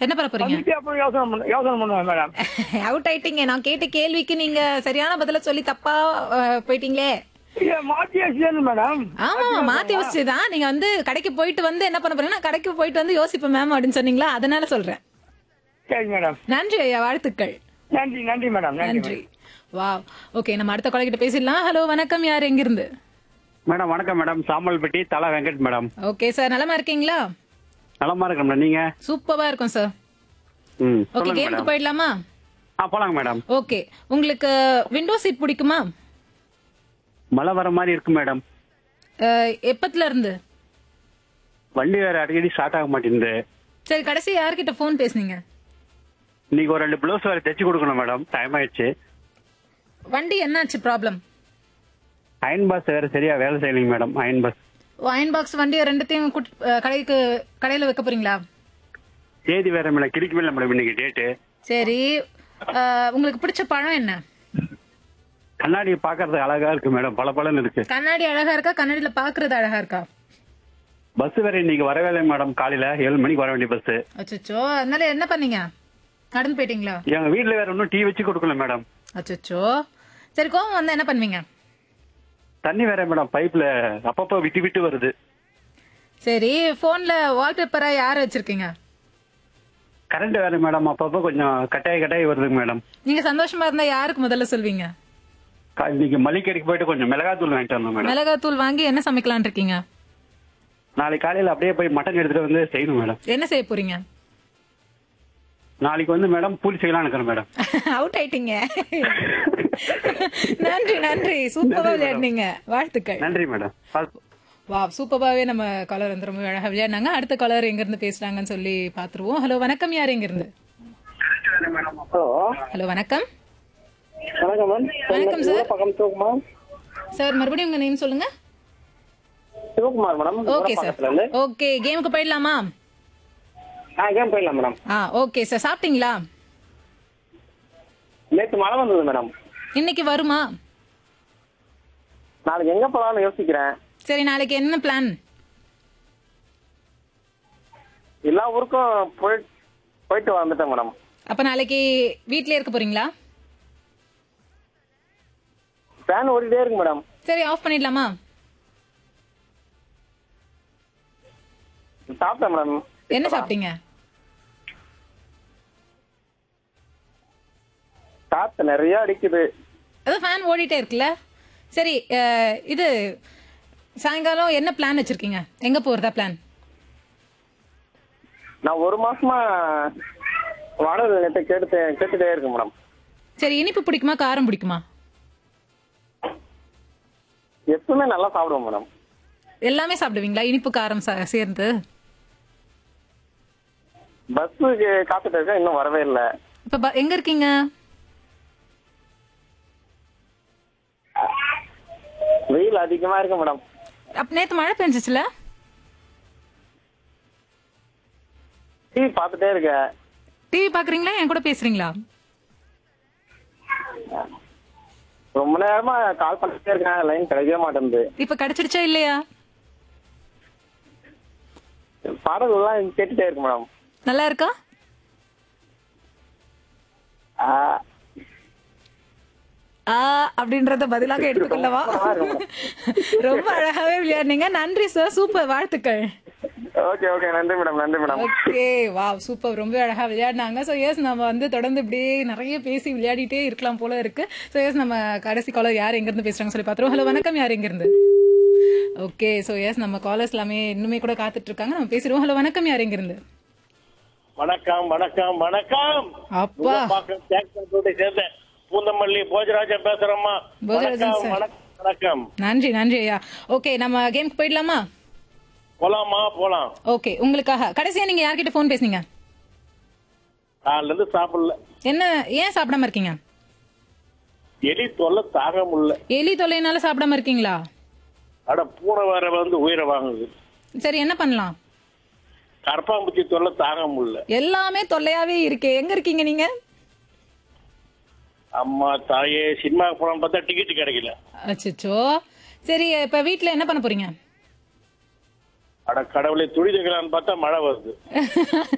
என்ன பண்ண போறீங்க வந்துட்டு அப்புறம் யோசனை பண்ண யோசனை பண்ணுவேன் மேடம் அவுட் ஆயிட்டீங்க நான் கேட்ட கேள்விக்கு நீங்க சரியான பதில சொல்லி தப்பா அஹ், போயிட்டீங்களே இல்ல மாத்தி யோசிச்சேன் மேடம் ஆமா மாத்தி யோசிச்சுதான் நீங்க வந்து கடைக்கு போயிட்டு வந்து என்ன பண்ண போறீங்கன்னா கடைக்கு போயிட்டு வந்து யோசிப்பேன் மேம் அப்படின்னு சொன்னீங்களா அதனால சொல்றேன் சரி மேடம் நன்றி ஐயா வாழ்த்துக்கள் நன்றி நன்றி மேடம் நன்றி நன்றி வா ஓகே நம்ம அடுத்த கொலை கிட்ட பேசிடலாம் ஹலோ வணக்கம் யார் எங்கிருந்து மேடம் வணக்கம் மேடம் சாம்பல்பட்டி தலா வெங்கட் மேடம் ஓகே சார் நலமா இருக்கீங்களா நலமா இருக்கேன் மேடம் நீங்க சூப்பரா இருக்கும் சார் ம் ஓகே சொல்லுங்க கேமுக்கு மேடம் போயிடலாமா ஆ போலாங்க மேடம் ஓகே உங்களுக்கு விண்டோ சீட் பிடிக்குமா மழை வர மாதிரி இருக்கு மேடம் அஹ், எப்பத்துல இருந்து வண்டி வேற அடிக்கடி ஸ்டார்ட் ஆக மாட்டேங்குது சரி கடைசி யார்கிட்ட ஃபோன் பேசுனீங்க இன்னைக்கு ஒரு ரெண்டு ப்ளவுஸ் வேற தைச்சு கொடுக்கணும் மேடம் டைம் ஆயிடுச்சு வண்டி என்னாச்சு ப்ராப்ளம் அயன் பாஸ் வேற சரியா வேலை செய்யலைங்க மேடம் அயன் பாஸ் அயன் பாக்ஸ் வண்டியை ரெண்டுத்தையும் கூட்டி- அஹ், கடைக்கு கடையில வைக்க போறீங்களா தேதி வேற மேடம் கிடைக்கவே இல்லை மேடம் இன்னைக்கு டேட்டு சரி அஹ், உங்களுக்கு பிடிச்ச பழம் என்ன கண்ணாடி பாக்குறதுக்கு அழகா இருக்கு மேடம் பல பலன்னு இருக்கு கண்ணாடி அழகா இருக்கா கண்ணாடியில பாக்குறது அழகா இருக்கா பஸ் வேற இன்னைக்கு வரவே இல்லை மேடம் காலையில ஏழு மணிக்கு வர வேண்டிய பஸ் அச்சோ அதனால என்ன பண்ணீங்க நடந்து போயிட்டீங்களா எங்க வீட்ல வேற ஒன்னும் டீ வச்சு கொடுக்கல மேடம் அச்சோ சரி கோவம் வந்தா என்ன பண்ணுவீங்க தண்ணி வேற மேடம் பைப்ல அப்பப்போ விட்டு விட்டு வருது சரி போன்ல வால்பேப்பரா யார் வச்சிருக்கீங்க கரண்ட் வேற மேடம் அப்பப்போ கொஞ்சம் கட்டாய கட்டாயி வருதுங்க மேடம் நீங்க சந்தோஷமா இருந்தா யாருக்கு முதல்ல சொல்வீங்க கா- இன்னைக்கு மளிகை கடைக்கு போயிட்டு கொஞ்சம் மிளகாத்தூள் வாங்கிட்டு வந்தோம் மேடம் மிளகாத்தூள் வாங்கி என்ன சமைக்கலாம்னு இருக்கீங்க நாளைக்கு காலையில அப்படியே போய் மட்டன் எடுத்துட்டு வந்து செய்யணும் மேடம் என்ன செய்ய போறீங்க நாளைக்கு வந்து மேடம் பூரி செய்யலாம் இருக்கிறேன் மேடம் அவுட் ஆயிட்டீங்க நன்றி நன்றி சூப்பரா விளையாடுனீங்க வாழ்த்துக்கள் நன்றி மேடம் பால்- வா சூப்பராவே நம்ம காலர் வந்து ரொம்ப அழகா விளையாடினாங்க அடுத்த காலர் எங்க இருந்து பேசுறாங்கன்னு சொல்லி பாத்துருவோம் ஹலோ வணக்கம் யார் எங்க இருந்து ஹலோ ஹலோ வணக்கம் வணக்கம் மேம் வணக்கம் சார். பக்கம் சிவகுமார் சார் மறுபடியும் உங்க நேம் சொல்லுங்க Sivakumar madam okay sir okay கேமுக்கு போயிடலாமா ஆ கேம் போயிடலாம் மேடம் ஆ ஓகே சார் சாப்பிட்டீங்களா நேற்று மழை வந்தது மேடம் இன்னைக்கு வருமா நாளைக்கு எங்க போலாம்னு யோசிக்கிறேன் சரி நாளைக்கு என்ன பிளான் எல்லா ஊருக்கும் போய் போயிட்டு வந்துட்டேன் மேடம் அப்ப நாளைக்கு வீட்லயே இருக்க போறீங்களா ஃபேன் ஓடிட்டே இருக்கு மேடம் சரி ஆஃப் பண்ணிடலாமா சாப்பிட்டேன் மேடம் என்ன சாப்பிட்டீங்க காத்து நிறைய அடிக்குது அதான் ஃபேன் ஓடிட்டே இருக்குல்ல சரி அஹ், இது சாயங்காலம் என்ன பிளான் வச்சிருக்கீங்க எங்க போறதா பிளான் நான் ஒரு மாசமா வாடகை நேற்று கேட்டு கேட்டுட்டே இருக்கேன் மேடம் சரி இனிப்பு பிடிக்குமா காரம் பிடிக்குமா எப்பவுமே நல்லா சாப்பிடுவோம் மேடம் எல்லாமே சாப்பிடுவீங்களா இனிப்பு காரம் சா- சேர்ந்து பஸ்ஸுக்கு காத்துட்டு இருக்கேன் இன்னும் வரவே இல்லை இப்ப ப- எங்க இருக்கீங்க வெயில் அதிகமா இருக்கு மேடம் அப்ப நேத்து மழை பெஞ்சிச்சுல டிவி பார்த்துட்டே இருக்கேன் டிவி பாக்குறீங்களா என் கூட பேசுறீங்களா ரொம்ப நேரமா கால் பண்ணிட்டே இருக்கேன் லைன் கிடைக்கவே மாட்டேங்குது இப்ப கிடைச்சிடுச்சா இல்லையா பாடல்கள்லாம் கேட்டுட்டே இருக்கு மேடம் நல்லா இருக்கா ஆ, ஆ அப்படின்றத பதிலாக எடுத்துக்கொள்ளவா ரொம்ப அழகாவே விளையாடுனீங்க நன்றி சார் சூப்பர் வாழ்த்துக்கள் ஓகே ஓகே நன்றி மேடம் நன்றி மேடம் ஓகே வா சூப்பர் ரொம்ப அழகா விளையாடினாங்க ஸோ எஸ் நம்ம வந்து தொடர்ந்து இப்படியே நிறைய பேசி விளையாடிட்டே இருக்கலாம் போல இருக்கு ஸோ எஸ் நம்ம கடைசி காலர் யார் எங்க இருந்து பேசுறாங்க சொல்லி பாத்துருவோம் ஹலோ வணக்கம் யார் எங்க இருந்து ஓகே ஸோ எஸ் நம்ம காலர்ஸ் எல்லாமே இன்னுமே கூட காத்துட்டு இருக்காங்க நம்ம பேசிடுவோம் ஹலோ வணக்கம் யார் எங்க இருந்து வணக்கம் வணக்கம் வணக்கம் அப்பா பாக்கம் தேக்கத்தோட சேர்ந்த பூந்தமல்லி போஜராஜன் பேசுறோம்மா போஜராஜன் வணக்கம் சார். வணக்கம் வணக்கம் நன்றி நன்றி ஐயா ஓகே நம்ம கேமுக்கு போயிடலாமா போலாமா போலாம் ஓகே உங்களுக்காக கடைசியா நீங்க யார்கிட்ட ஃபோன் பேசுனீங்க காலைல இருந்து சாப்பிடல என்ன ஏன் சாப்பிடாம இருக்கீங்க எலி தொல்லை தாங்க முடியல எலி தொல்லைனால சாப்பிடாம இருக்கீங்களா அட பூனை வேற வந்து உயிரை வாங்குது சரி என்ன பண்ணலாம் கரப்பாம்பூச்சி தொல்லை தாங்க முடியல எல்லாமே தொல்லையாவே இருக்கே எங்க இருக்கீங்க நீங்க அம்மா தாயே சினிமாவுக்கு போலாம் பார்த்தா டிக்கெட் கிடைக்கல அச்சச்சோ சரி இப்ப வீட்ல என்ன பண்ண போறீங்க அட கடவுளை துணி தைக்கலான்னு பார்த்தா மழை வருது